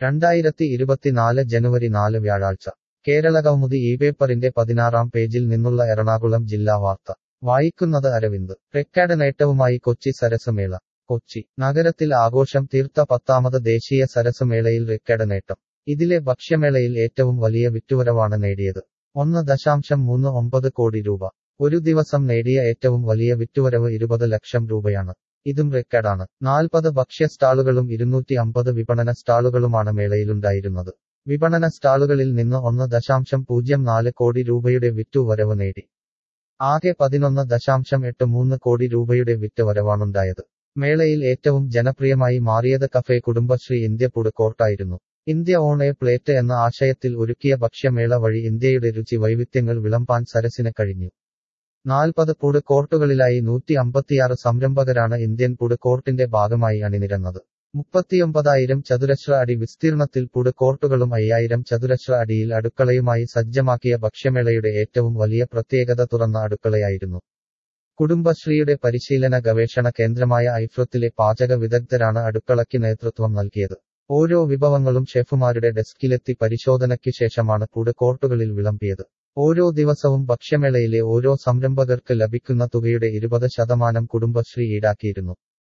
രണ്ടായിരത്തി ഇരുപത്തിനാല് ജനുവരി നാല് വ്യാഴാഴ്ച കേരളകൗമുദി ഈ പേപ്പറിന്റെ പതിനാറാം പേജിൽ നിന്നുള്ള എറണാകുളം ജില്ലാ വാർത്ത വായിക്കുന്നത് അരവിന്ദ് റെക്കാർഡ് നേട്ടവുമായി കൊച്ചി സരസമേള കൊച്ചി നഗരത്തിൽ ആഘോഷം തീർത്ത പത്താമത് ദേശീയ സരസമേളയിൽ റെക്കാർഡ് നേട്ടം ഇതിലെ ഭക്ഷ്യമേളയിൽ ഏറ്റവും വലിയ വിറ്റുവരവാണ് നേടിയത് ഒന്ന് ദശാംശം മൂന്ന് ഒമ്പത് കോടി രൂപ ഒരു ദിവസം നേടിയ ഏറ്റവും വലിയ വിറ്റുവരവ് ഇരുപത് ലക്ഷം രൂപയാണ് ഇതും റെക്കോർഡാണ് നാൽപ്പത് ഭക്ഷ്യ സ്റ്റാളുകളും ഇരുന്നൂറ്റി അമ്പത് വിപണന സ്റ്റാളുകളുമാണ് മേളയിലുണ്ടായിരുന്നത് വിപണന സ്റ്റാളുകളിൽ നിന്ന് ഒന്ന് ദശാംശം പൂജ്യം നാല് കോടി രൂപയുടെ വിറ്റുവരവ് നേടി ആകെ പതിനൊന്ന് ദശാംശം എട്ട് മൂന്ന് കോടി രൂപയുടെ വിറ്റുവരവാണുണ്ടായത് മേളയിൽ ഏറ്റവും ജനപ്രിയമായി മാറിയത് കഫേ കുടുംബശ്രീ ഇന്ത്യ ഫുഡ് കോർട്ടായിരുന്നു ഇന്ത്യ ഓൺ എ പ്ലേറ്റ് എന്ന ആശയത്തിൽ ഒരുക്കിയ ഭക്ഷ്യമേള വഴി ഇന്ത്യയുടെ രുചി വൈവിധ്യങ്ങൾ വിളമ്പാൻ സരസിന് കഴിഞ്ഞു നാൽപ്പത് ഫുഡ് കോർട്ടുകളിലായി നൂറ്റി അമ്പത്തിയാറ് സംരംഭകരാണ് ഇന്ത്യൻ ഫുഡ് കോർട്ടിന്റെ ഭാഗമായി അണിനിരന്നത് മുപ്പത്തിയൊമ്പതായിരം ചതുരശ്ര അടി വിസ്തീർണത്തിൽ ഫുഡ് കോർട്ടുകളും അയ്യായിരം ചതുരശ്ര അടിയിൽ അടുക്കളയുമായി സജ്ജമാക്കിയ ഭക്ഷ്യമേളയുടെ ഏറ്റവും വലിയ പ്രത്യേകത തുറന്ന അടുക്കളയായിരുന്നു കുടുംബശ്രീയുടെ പരിശീലന ഗവേഷണ കേന്ദ്രമായ ഐഫ്രത്തിലെ പാചക വിദഗ്ധരാണ് അടുക്കളയ്ക്ക് നേതൃത്വം നൽകിയത് ഓരോ വിഭവങ്ങളും ഷെഫുമാരുടെ ഡെസ്കിലെത്തി പരിശോധനയ്ക്ക് ശേഷമാണ് ഫുഡ് കോർട്ടുകളിൽ വിളമ്പിയത് ഓരോ ദിവസവും ഭക്ഷ്യമേളയിലെ ഓരോ സംരംഭകർക്ക് ലഭിക്കുന്ന തുകയുടെ ഇരുപത് ശതമാനം കുടുംബശ്രീ ഈടാക്കിയിരുന്നു